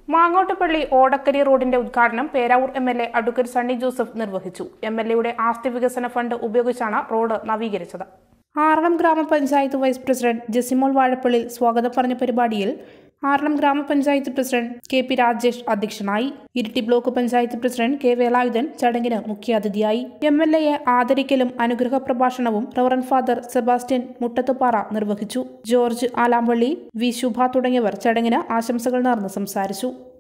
മാങ്ങോട്ടുപള്ളി ഓടക്കരി റോഡിന്റെ ഉദ്ഘാടനം Peravoor M L A advocate Sunny Joseph നിർവഹിച്ചു എം എൽ എയുടെ ആസ്തി വികസന ഫണ്ട് ഉപയോഗിച്ചാണ് റോഡ് നവീകരിച്ചത് ആറളം ഗ്രാമപഞ്ചായത്ത് വൈസ് പ്രസിഡന്റ് ജസിമോൾ വാഴപ്പള്ളിൽ സ്വാഗതം പറഞ്ഞ പരിപാടിയിൽ ആറളം ഗ്രാമപഞ്ചായത്ത് പ്രസിഡന്റ് കെ പി രാജേഷ് അധ്യക്ഷനായി Iritty block panchayat president K Velayudhan ചടങ്ങിന് മുഖ്യാതിഥിയായി എം എൽ എയെ ആദരിക്കലും അനുഗ്രഹ പ്രഭാഷണവും റവറൻ ഫാദർ സെബാസ്റ്റ്യൻ മുട്ടത്തുപാറ നിർവഹിച്ചു ജോർജ് ആലാമ്പള്ളി വി ശുഭ തുടങ്ങിയവർ ചടങ്ങിന് ആശംസകൾ നേർന്ന് സംസാരിച്ചു